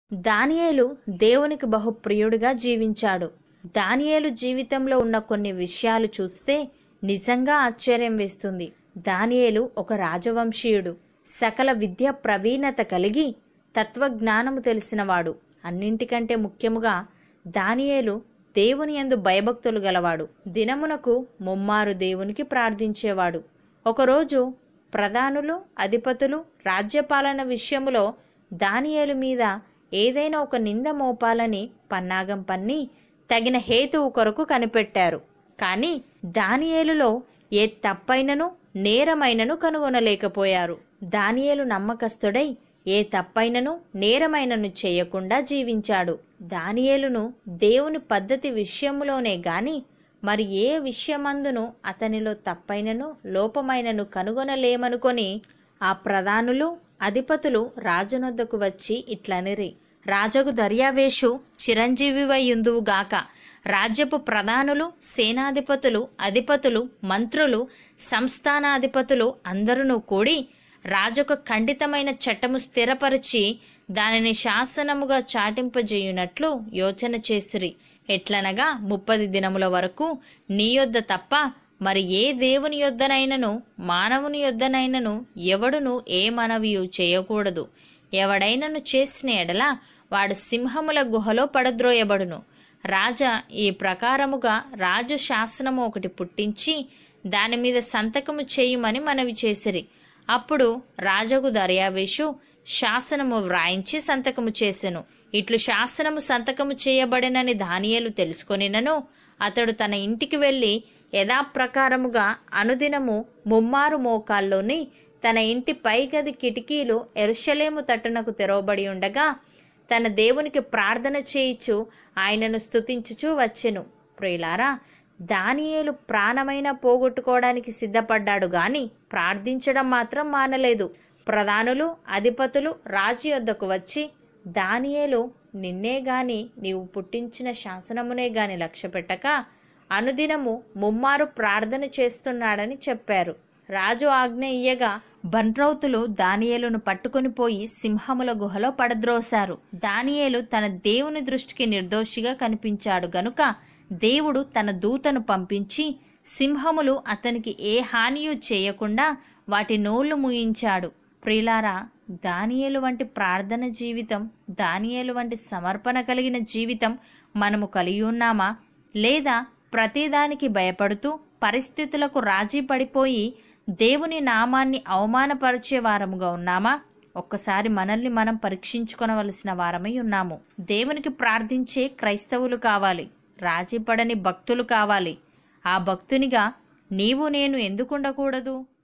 దానియేలు దేవునికి బహుప్రియుడిగా జీవించాడు దానియేలు జీవితంలో ఉన్న కొన్ని విషయాలు చూస్తే నిజంగా ఆశ్చర్యం వేస్తుంది దానియేలు ఒక రాజవంశీయుడు సకల విద్య ప్రవీణత కలిగి తత్వజ్ఞానము తెలిసినవాడు అన్నింటికంటే ముఖ్యముగా దానియేలు దేవుని యందు భయభక్తులు గలవాడు దినమునకు ముమ్మారు దేవునికి ప్రార్థించేవాడు ఒకరోజు ప్రధానులు అధిపతులు రాజ్యపాలన విషయములో దానియేలు మీద ఏదైనా ఒక నింద మోపాలని పన్నాగం పన్ని తగిన హేతువు కొరకు కనిపెట్టారు కానీ దానియేలులో ఏ తప్పైనను నేరమైనను కనుగొనలేకపోయారు దానియేలు నమ్మకస్తుడై ఏ తప్పైనను నేరమైనను చేయకుండా జీవించాడు దానియేలును దేవుని పద్ధతి విషయములోనే గాని మరి ఏ విషయమందును అతనిలో తప్పైనను లోపమైనను కనుగొనలేమనుకొని ఆ ప్రధానులు అధిపతులు రాజునొద్దకు వచ్చి ఇట్లనిరి రాజగు దర్యావేషు చిరంజీవివయుందువుగాక రాజ్యపు ప్రధానులు సేనాధిపతులు అధిపతులు మంత్రులు సంస్థానాధిపతులు అందరూ కూడి రాజొక ఖండితమైన చట్టము స్థిరపరిచి దానిని శాసనముగా చాటింపజేయునట్లు యోచన చేసిరి ఎట్లనగా ముప్పది దినముల వరకు నీ యొద్ద తప్ప మరి ఏ దేవుని యొద్దనైనను మానవుని యొద్దనైనను ఎవడును ఏ మనవియు చేయకూడదు ఎవడైనను చేసిన ఎడల వాడు సింహముల గుహలో పడద్రోయబడును రాజా ఈ ప్రకారముగా రాజు శాసనము ఒకటి పుట్టించి దాని మీద సంతకము చేయుమని మనవి చేసిరి అప్పుడు రాజగు దర్యావేషు శాసనము వ్రాయించి సంతకము చేసెను ఇట్లు శాసనము సంతకము చేయబడినని దానియేలు తెలుసుకొనినను అతడు తన ఇంటికి వెళ్ళి యథాప్రకారముగా అనుదినము ముమ్మారు మోకాల్లోని తన ఇంటి పైగది కిటికీలు ఎరుషలేము తట్టునకు తెరవబడి ఉండగా తన దేవునికి ప్రార్థన చేయిచు ఆయనను స్తుతించుచూ వచ్చెను ప్రియులారా దానియేలు ప్రాణమైన పోగొట్టుకోవడానికి సిద్ధపడ్డాడు గాని ప్రార్థించడం మాత్రం మానలేదు ప్రధానులు అధిపతులు రాజు యొద్దకు వచ్చి దానియేలు నిన్నే గాని నీవు పుట్టించిన శాసనమునే గాని లక్ష్యపెట్టక అనుదినము ముమ్మారు ప్రార్థన చేస్తున్నాడని చెప్పారు రాజు ఆజ్ఞ ఇయ్యగా బండ్రౌతులు దానియేలును పట్టుకొని పోయి సింహముల గుహలో పడద్రోశారు దానియేలు తన దేవుని దృష్టికి నిర్దోషిగా కనిపించాడు గనుక దేవుడు తన దూతను పంపించి సింహములు అతనికి ఏ హానియు చేయకుండా వాటి నోళ్లు ముయించాడు ప్రియులారా దానియేలు వంటి ప్రార్థన జీవితం దానియేలు వంటి సమర్పణ కలిగిన జీవితం మనము కలిగి ఉన్నామా లేదా ప్రతిదానికి భయపడుతూ పరిస్థితులకు రాజీ పడిపోయి దేవుని నామాన్ని అవమానపరిచే వారముగా ఉన్నామా ఒక్కసారి మనల్ని మనం పరీక్షించుకొనవలసిన వారమై ఉన్నాము దేవునికి ప్రార్థించే క్రైస్తవులు కావాలి రాజీ పడని భక్తులు కావాలి ఆ భక్తునిగా నీవు నేను ఎందుకుండకూడదు